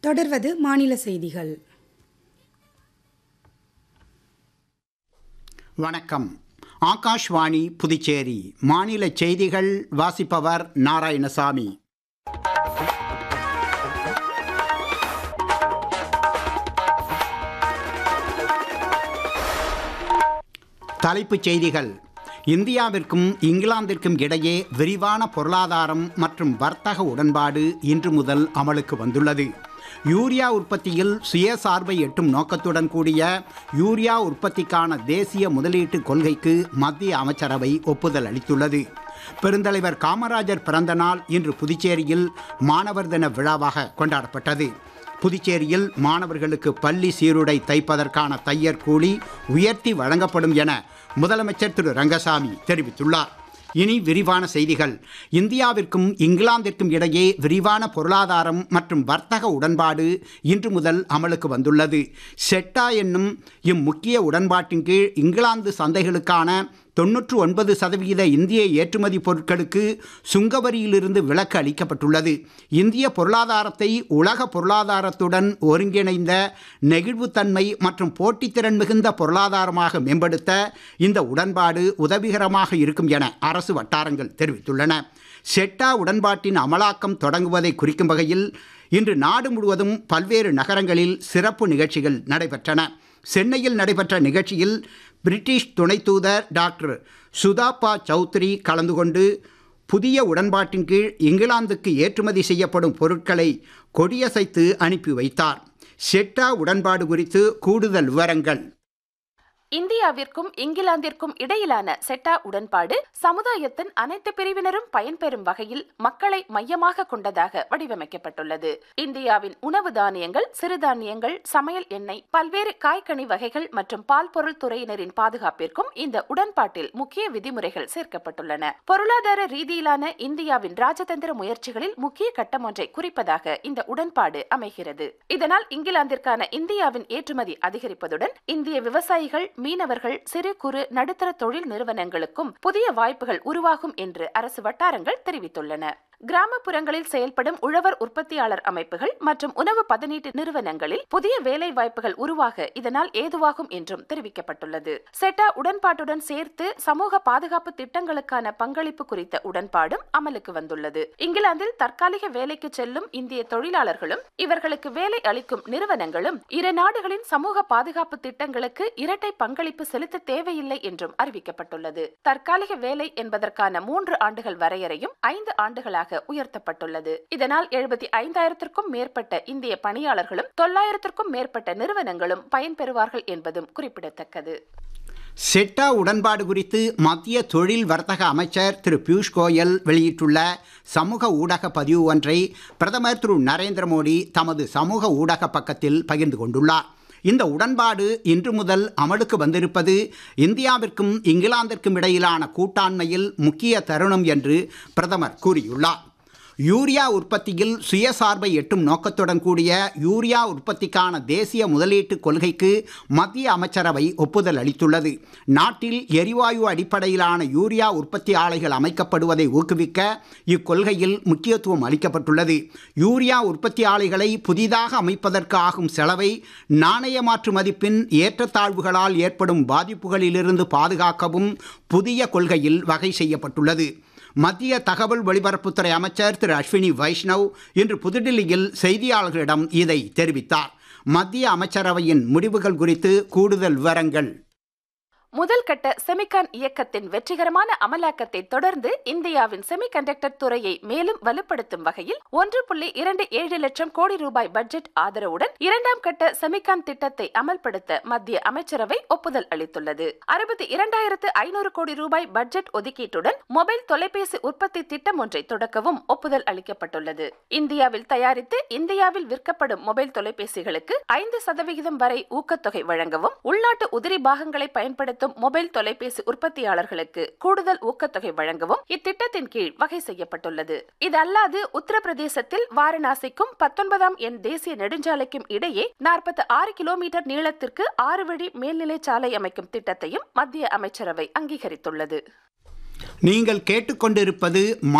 தொடர்வது மாநில செய்திகள் வணக்கம் ஆகாஷ்வாணி புதுச்சேரி மாநில செய்திகள் வாசிப்பவர் நாராயணசாமி தலைப்புச் செய்திகள் இந்தியாவிற்கும் இங்கிலாந்திற்கும் இடையே விரிவான பொருளாதாரம் மற்றும் வர்த்தக உடன்பாடு இன்று முதல் அமலுக்கு வந்துள்ளது யூரியா உற்பத்தியில் சுயசார்பை எட்டும் நோக்கத்துடன் கூடிய யூரியா உற்பத்திக்கான தேசிய முதலீட்டு கொள்கைக்கு மத்திய அமைச்சரவை ஒப்புதல் அளித்துள்ளது பெருந்தலைவர் காமராஜர் பிறந்த நாள் இன்று புதுச்சேரியில் மாணவர் தின விழாவாக கொண்டாடப்பட்டது புதுச்சேரியில் மாணவர்களுக்கு பள்ளி சீருடை தைப்பதற்கான தையர் கூலி உயர்த்தி வழங்கப்படும் என முதலமைச்சர் திரு ரங்கசாமி தெரிவித்துள்ளார் இனி விரிவான செய்திகள் இந்தியாவிற்கும் இங்கிலாந்திற்கும் இடையே விரிவான பொருளாதாரம் மற்றும் வர்த்தக உடன்பாடு இன்று முதல் அமலுக்கு வந்துள்ளது செட்டா என்னும் இம்முக்கிய உடன்பாட்டின் கீழ் இங்கிலாந்து சந்தைகளுக்கான தொன்னூற்று ஒன்பது சதவிகித இந்திய ஏற்றுமதி பொருட்களுக்கு சுங்கவரியிலிருந்து விலக்கு அளிக்கப்பட்டுள்ளது இந்திய பொருளாதாரத்தை உலக பொருளாதாரத்துடன் ஒருங்கிணைந்த நெகிழ்வுத்தன்மை மற்றும் போட்டித்திறன் மிகுந்த பொருளாதாரமாக மேம்படுத்த இந்த உடன்பாடு உதவிகரமாக இருக்கும் என அரசு வட்டாரங்கள் தெரிவித்துள்ளன செட்டா உடன்பாட்டின் அமலாக்கம் தொடங்குவதை குறிக்கும் வகையில் இன்று நாடு முழுவதும் பல்வேறு நகரங்களில் சிறப்பு நிகழ்ச்சிகள் நடைபெற்றன சென்னையில் நடைபெற்ற நிகழ்ச்சியில் பிரிட்டிஷ் துணை தூதர் டாக்டர் சுதாப்பா சௌத்ரி கலந்து கொண்டு புதிய உடன்பாட்டின் கீழ் இங்கிலாந்துக்கு ஏற்றுமதி செய்யப்படும் பொருட்களை கொடியசைத்து அனுப்பி வைத்தார் செட்டா உடன்பாடு குறித்து கூடுதல் விவரங்கள் இந்தியாவிற்கும் இங்கிலாந்திற்கும் இடையிலான செட்டா உடன்பாடு சமுதாயத்தின் அனைத்து பிரிவினரும் பயன்பெறும் வகையில் மக்களை மையமாக கொண்டதாக வடிவமைக்கப்பட்டுள்ளது இந்தியாவின் உணவு தானியங்கள் சிறுதானியங்கள் சமையல் எண்ணெய் பல்வேறு காய்கனி வகைகள் மற்றும் பால் பொருள் துறையினரின் பாதுகாப்பிற்கும் இந்த உடன்பாட்டில் முக்கிய விதிமுறைகள் சேர்க்கப்பட்டுள்ளன பொருளாதார ரீதியிலான இந்தியாவின் ராஜதந்திர முயற்சிகளில் முக்கிய கட்டம் ஒன்றை குறிப்பதாக இந்த உடன்பாடு அமைகிறது இதனால் இங்கிலாந்திற்கான இந்தியாவின் ஏற்றுமதி அதிகரிப்பதுடன் இந்திய விவசாயிகள் மீனவர்கள் சிறு குறு நடுத்தர தொழில் நிறுவனங்களுக்கும் புதிய வாய்ப்புகள் உருவாகும் என்று அரசு வட்டாரங்கள் தெரிவித்துள்ளன கிராமப்புறங்களில் செயல்படும் உழவர் உற்பத்தியாளர் அமைப்புகள் மற்றும் உணவு பதனீட்டு நிறுவனங்களில் புதிய வேலை வாய்ப்புகள் உருவாக இதனால் ஏதுவாகும் என்றும் தெரிவிக்கப்பட்டுள்ளது செட்டா உடன்பாட்டுடன் சேர்த்து சமூக பாதுகாப்பு திட்டங்களுக்கான பங்களிப்பு குறித்த உடன்பாடும் அமலுக்கு வந்துள்ளது இங்கிலாந்தில் தற்காலிக வேலைக்கு செல்லும் இந்திய தொழிலாளர்களும் இவர்களுக்கு வேலை அளிக்கும் நிறுவனங்களும் இரு நாடுகளின் சமூக பாதுகாப்பு திட்டங்களுக்கு இரட்டை பங்களிப்பு செலுத்த தேவையில்லை என்றும் அறிவிக்கப்பட்டுள்ளது தற்காலிக வேலை என்பதற்கான மூன்று ஆண்டுகள் வரையறையும் ஐந்து ஆண்டுகளாக உயர்த்தப்பட்டுள்ளது இதனால் எழுபத்தி ஐந்தாயிரத்திற்கும் மேற்பட்ட இந்திய பணியாளர்களும் தொள்ளாயிரத்திற்கும் மேற்பட்ட நிறுவனங்களும் பயன்பெறுவார்கள் என்பதும் குறிப்பிடத்தக்கது செட்டா உடன்பாடு குறித்து மத்திய தொழில் வர்த்தக அமைச்சர் திரு பியூஷ் கோயல் வெளியிட்டுள்ள சமூக ஊடக பதிவு ஒன்றை பிரதமர் திரு நரேந்திர மோடி தமது சமூக ஊடக பக்கத்தில் பகிர்ந்து கொண்டுள்ளார் இந்த உடன்பாடு இன்று முதல் அமலுக்கு வந்திருப்பது இந்தியாவிற்கும் இங்கிலாந்திற்கும் இடையிலான கூட்டாண்மையில் முக்கிய தருணம் என்று பிரதமர் கூறியுள்ளார் யூரியா உற்பத்தியில் சுயசார்பை எட்டும் நோக்கத்துடன் கூடிய யூரியா உற்பத்திக்கான தேசிய முதலீட்டு கொள்கைக்கு மத்திய அமைச்சரவை ஒப்புதல் அளித்துள்ளது நாட்டில் எரிவாயு அடிப்படையிலான யூரியா உற்பத்தி ஆலைகள் அமைக்கப்படுவதை ஊக்குவிக்க இக்கொள்கையில் முக்கியத்துவம் அளிக்கப்பட்டுள்ளது யூரியா உற்பத்தி ஆலைகளை புதிதாக அமைப்பதற்கு ஆகும் செலவை நாணய மாற்று மதிப்பின் ஏற்றத்தாழ்வுகளால் ஏற்படும் பாதிப்புகளிலிருந்து பாதுகாக்கவும் புதிய கொள்கையில் வகை செய்யப்பட்டுள்ளது மத்திய தகவல் ஒலிபரப்புத்துறை அமைச்சர் திரு அஸ்வினி வைஷ்ணவ் இன்று புதுடில்லியில் செய்தியாளர்களிடம் இதை தெரிவித்தார் மத்திய அமைச்சரவையின் முடிவுகள் குறித்து கூடுதல் விவரங்கள் முதல் கட்ட செமிகான் இயக்கத்தின் வெற்றிகரமான அமலாக்கத்தை தொடர்ந்து இந்தியாவின் செமிகண்டக்டர் துறையை மேலும் வலுப்படுத்தும் வகையில் ஒன்று புள்ளி இரண்டு ஏழு லட்சம் கோடி ரூபாய் பட்ஜெட் ஆதரவுடன் இரண்டாம் கட்ட செமிகான் திட்டத்தை அமல்படுத்த மத்திய அமைச்சரவை ஒப்புதல் அளித்துள்ளது அறுபத்தி இரண்டாயிரத்து ஐநூறு கோடி ரூபாய் பட்ஜெட் ஒதுக்கீட்டுடன் மொபைல் தொலைபேசி உற்பத்தி திட்டம் ஒன்றை தொடக்கவும் ஒப்புதல் அளிக்கப்பட்டுள்ளது இந்தியாவில் தயாரித்து இந்தியாவில் விற்கப்படும் மொபைல் தொலைபேசிகளுக்கு ஐந்து சதவிகிதம் வரை ஊக்கத்தொகை வழங்கவும் உள்நாட்டு உதிரி பாகங்களை பயன்படுத்தும் மொபைல் தொலைபேசி உற்பத்தியாளர்களுக்கு கூடுதல் ஊக்கத்தொகை வழங்கவும் இத்திட்டத்தின் கீழ் வகை செய்யப்பட்டுள்ளது இது அல்லாது உத்தரப்பிரதேசத்தில் வாரணாசிக்கும் பத்தொன்பதாம் எண் தேசிய நெடுஞ்சாலைக்கும் இடையே நாற்பத்தி ஆறு கிலோமீட்டர் நீளத்திற்கு ஆறு வழி மேல்நிலை சாலை அமைக்கும் திட்டத்தையும் மத்திய அமைச்சரவை அங்கீகரித்துள்ளது நீங்கள் கேட்டுக்கொண்டிருப்பது